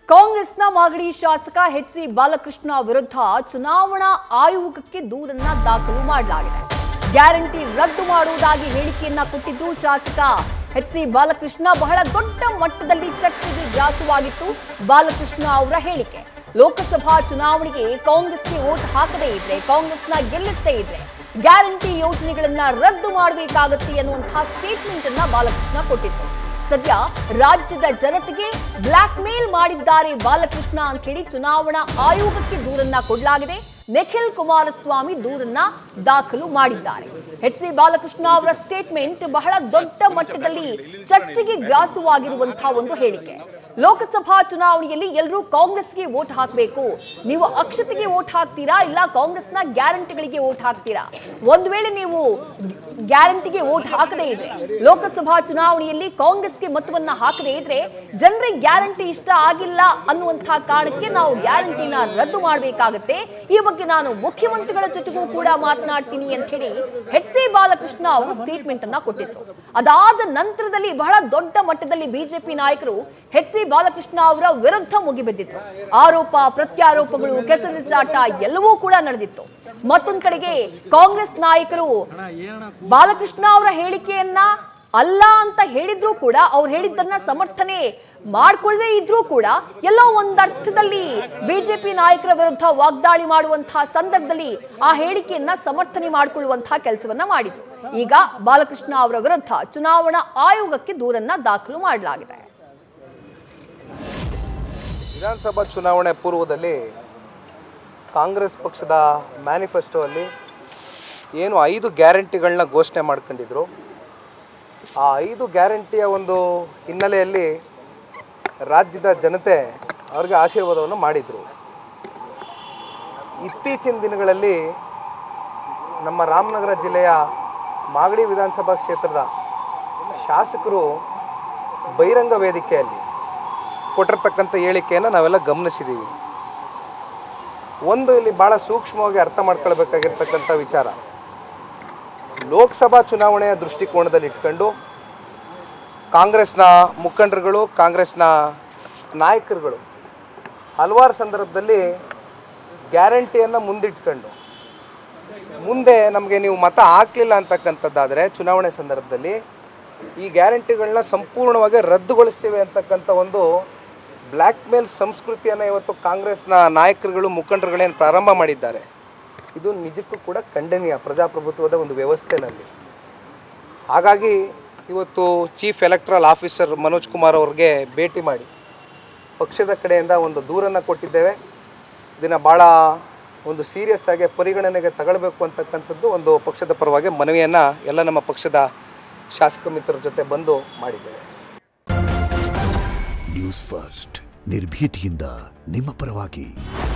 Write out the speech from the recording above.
ಕಾಂಗ್ರೆಸ್ನ ಮಾಗಡಿ ಶಾಸಕ H C Balakrishna ವಿರುದ್ಧ ಚುನಾವಣಾ ಆಯೋಗಕ್ಕೆ ದೂರನ್ನ ದಾಖಲು ಮಾಡಲಾಗಿದೆ ಗ್ಯಾರಂಟಿ ರದ್ದು ಮಾಡುವುದಾಗಿ ಹೇಳಿಕೆಯನ್ನ ಕೊಟ್ಟಿದ್ದು ಶಾಸಕ ಎಚ್ ಸಿ ಬಾಲಕೃಷ್ಣ ಬಹಳ ದೊಡ್ಡ ಮಟ್ಟದಲ್ಲಿ ಚರ್ಚೆಗೆ ಗ್ರಾಸವಾಗಿತ್ತು ಬಾಲಕೃಷ್ಣ ಅವರ ಹೇಳಿಕೆ ಲೋಕಸಭಾ ಚುನಾವಣೆಗೆ ಕಾಂಗ್ರೆಸ್ಗೆ ವೋಟ್ ಹಾಕದೇ ಇದ್ರೆ ಕಾಂಗ್ರೆಸ್ನ ಗೆಲ್ಲಿಸದೇ ಇದ್ರೆ ಗ್ಯಾರಂಟಿ ಯೋಜನೆಗಳನ್ನ ರದ್ದು ಮಾಡಬೇಕಾಗತ್ತೆ ಅನ್ನುವಂತಹ ಸ್ಟೇಟ್ಮೆಂಟ್ ಅನ್ನ ಬಾಲಕೃಷ್ಣ ಕೊಟ್ಟಿತ್ತು ಸದ್ಯ ರಾಜ್ಯದ ಜನತೆಗೆ ಬ್ಲಾಕ್ ಮೇಲ್ ಮಾಡಿದ್ದಾರೆ ಬಾಲಕೃಷ್ಣ ಅಂತ ಹೇಳಿ ಚುನಾವಣಾ ಆಯೋಗಕ್ಕೆ ದೂರನ್ನ ಕೊಡಲಾಗಿದೆ ನಿಖಿಲ್ ಕುಮಾರಸ್ವಾಮಿ ದೂರನ್ನ ದಾಖಲು ಮಾಡಿದ್ದಾರೆ ಎಚ್ ಸಿ ಬಾಲಕೃಷ್ಣ ಅವರ ಸ್ಟೇಟ್ಮೆಂಟ್ ಬಹಳ ದೊಡ್ಡ ಮಟ್ಟದಲ್ಲಿ ಚರ್ಚೆಗೆ ಗ್ರಾಸವಾಗಿರುವಂತಹ ಒಂದು ಹೇಳಿಕೆ ಲೋಕಸಭಾ ಚುನಾವಣೆಯಲ್ಲಿ ಎಲ್ಲರೂ ಕಾಂಗ್ರೆಸ್ಗೆ ವೋಟ್ ಹಾಕಬೇಕು ನೀವು ಅಕ್ಷತೆಗೆ ವೋಟ್ ಹಾಕ್ತೀರಾ ಇಲ್ಲ ಕಾಂಗ್ರೆಸ್ನ ಗ್ಯಾರಂಟಿಗಳಿಗೆ ವೋಟ್ ಹಾಕ್ತೀರಾ ಒಂದು ವೇಳೆ ನೀವು ಗ್ಯಾರಂಟಿಗೆ ವೋಟ್ ಹಾಕದೇ ಇದ್ರೆ ಲೋಕಸಭಾ ಚುನಾವಣೆಯಲ್ಲಿ ಕಾಂಗ್ರೆಸ್ಗೆ ಮತವನ್ನ ಹಾಕದೇ ಇದ್ರೆ ಜನರಿಗೆ ಗ್ಯಾರಂಟಿ ಇಷ್ಟ ಆಗಿಲ್ಲ ಅನ್ನುವಂತಹ ಕಾರಣಕ್ಕೆ ನಾವು ಗ್ಯಾರಂಟಿನ ರದ್ದು ಮಾಡಬೇಕಾಗತ್ತೆ ಈ ಬಗ್ಗೆ ನಾನು ಮುಖ್ಯಮಂತ್ರಿಗಳ ಜೊತೆಗೂ ಕೂಡ ಮಾತನಾಡ್ತೀನಿ ಅಂತ ಹೇಳಿ ಎಚ್ ಸಿ ಬಾಲಕೃಷ್ಣ ಅವರು ಸ್ಟೇಟ್ಮೆಂಟ್ ಅನ್ನ ಕೊಟ್ಟಿದ್ರು ಅದಾದ ನಂತರದಲ್ಲಿ ಬಹಳ ದೊಡ್ಡ ಮಟ್ಟದಲ್ಲಿ ಬಿಜೆಪಿ ನಾಯಕರು ಎಚ್ ಸಿ ಬಾಲಕೃಷ್ಣ ಅವರ ವಿರುದ್ಧ ಮುಗಿಬಿದ್ದಿತ್ತು ಆರೋಪ ಪ್ರತ್ಯಾರೋಪಗಳು ಕೆಸರಿಚಾಟ ಎಲ್ಲವೂ ಕೂಡ ನಡೆದಿತ್ತು ಮತ್ತೊಂದ್ ಕಡೆಗೆ ಕಾಂಗ್ರೆಸ್ ನಾಯಕರು ಬಾಲಕೃಷ್ಣ ಅವರ ಹೇಳಿಕೆಯನ್ನ ಅಲ್ಲ ಅಂತ ಹೇಳಿದ್ರು ಕೂಡ ಅವ್ರು ಹೇಳಿದ್ದನ್ನ ಸಮರ್ಥನೆ ಮಾಡ್ಕೊಳ್ಳದೆ ಇದ್ರೂ ಕೂಡ ಎಲ್ಲೋ ಒಂದರ್ಥದಲ್ಲಿ ಬಿಜೆಪಿ ನಾಯಕರ ವಿರುದ್ಧ ವಾಗ್ದಾಳಿ ಮಾಡುವಂತಹ ಸಂದರ್ಭದಲ್ಲಿ ಆ ಹೇಳಿಕೆಯನ್ನ ಸಮರ್ಥನೆ ಮಾಡಿಕೊಳ್ಳುವಂತಹ ಕೆಲಸವನ್ನ ಮಾಡಿದ್ರು ಈಗ ಬಾಲಕೃಷ್ಣ ಅವರ ವಿರುದ್ಧ ಚುನಾವಣಾ ಆಯೋಗಕ್ಕೆ ದೂರನ್ನ ದಾಖಲು ಮಾಡಲಾಗಿದೆ ವಿಧಾನಸಭಾ ಚುನಾವಣೆ ಪೂರ್ವದಲ್ಲಿ ಕಾಂಗ್ರೆಸ್ ಪಕ್ಷದ ಮ್ಯಾನಿಫೆಸ್ಟೋ ಅಲ್ಲಿ ಏನು ಐದು ಗ್ಯಾರಂಟಿಗಳನ್ನ ಘೋಷಣೆ ಮಾಡ್ಕೊಂಡಿದ್ರು ಆ ಐದು ಗ್ಯಾರಂಟಿಯ ಒಂದು ಹಿನ್ನೆಲೆಯಲ್ಲಿ ರಾಜ್ಯದ ಜನತೆ ಅವ್ರಿಗೆ ಆಶೀರ್ವಾದವನ್ನು ಮಾಡಿದರು ಇತ್ತೀಚಿನ ದಿನಗಳಲ್ಲಿ ನಮ್ಮ ರಾಮನಗರ ಜಿಲ್ಲೆಯ ಮಾಗಡಿ ವಿಧಾನಸಭಾ ಕ್ಷೇತ್ರದ ಶಾಸಕರು ಬಹಿರಂಗ ವೇದಿಕೆಯಲ್ಲಿ ಕೊಟ್ಟಿರ್ತಕ್ಕಂಥ ಹೇಳಿಕೆಯನ್ನು ನಾವೆಲ್ಲ ಗಮನಿಸಿದ್ದೀವಿ ಒಂದು ಇಲ್ಲಿ ಭಾಳ ಸೂಕ್ಷ್ಮವಾಗಿ ಅರ್ಥ ಮಾಡ್ಕೊಳ್ಬೇಕಾಗಿರ್ತಕ್ಕಂಥ ವಿಚಾರ ಲೋಕಸಭಾ ಚುನಾವಣೆಯ ದೃಷ್ಟಿಕೋನದಲ್ಲಿ ಇಟ್ಕೊಂಡು ಕಾಂಗ್ರೆಸ್ನ ಮುಖಂಡರುಗಳು ಕಾಂಗ್ರೆಸ್ನ ನಾಯಕರುಗಳು ಹಲವಾರು ಸಂದರ್ಭದಲ್ಲಿ ಗ್ಯಾರಂಟಿಯನ್ನು ಮುಂದಿಟ್ಕೊಂಡು ಮುಂದೆ ನಮಗೆ ನೀವು ಮತ ಹಾಕಲಿಲ್ಲ ಅಂತಕ್ಕಂಥದ್ದಾದರೆ ಚುನಾವಣೆ ಸಂದರ್ಭದಲ್ಲಿ ಈ ಗ್ಯಾರಂಟಿಗಳನ್ನ ಸಂಪೂರ್ಣವಾಗಿ ರದ್ದುಗೊಳಿಸ್ತೀವಿ ಅಂತಕ್ಕಂಥ ಒಂದು ಬ್ಲ್ಯಾಕ್ ಮೇಲ್ ಸಂಸ್ಕೃತಿಯನ್ನು ಇವತ್ತು ಕಾಂಗ್ರೆಸ್ನ ನಾಯಕರುಗಳು ಮುಖಂಡರುಗಳೇನು ಪ್ರಾರಂಭ ಮಾಡಿದ್ದಾರೆ ಇದು ನಿಜಕ್ಕೂ ಕೂಡ ಖಂಡನೀಯ ಪ್ರಜಾಪ್ರಭುತ್ವದ ಒಂದು ವ್ಯವಸ್ಥೆನಲ್ಲಿ ಹಾಗಾಗಿ ಇವತ್ತು chief electoral officer Manoj Kumar ಅವ್ರಿಗೆ ಭೇಟಿ ಮಾಡಿ ಪಕ್ಷದ ಕಡೆಯಿಂದ ಒಂದು ದೂರನ್ನು ಕೊಟ್ಟಿದ್ದೇವೆ ಇದನ್ನು ಭಾಳ ಒಂದು ಸೀರಿಯಸ್ ಆಗಿ ಪರಿಗಣನೆಗೆ ತಗೊಳ್ಬೇಕು ಅಂತಕ್ಕಂಥದ್ದು ಒಂದು ಪಕ್ಷದ ಪರವಾಗಿ ಮನವಿಯನ್ನು ಎಲ್ಲ ನಮ್ಮ ಪಕ್ಷದ ಶಾಸಕ ಮಿತ್ರರ ಜೊತೆ ಬಂದು ಮಾಡಿದ್ದೇವೆ ನ್ಯೂಸ್ ಫಸ್ಟ್ ನಿರ್ಭೀತಿಯಿಂದ ನಿಮ್ಮ ಪರವಾಗಿ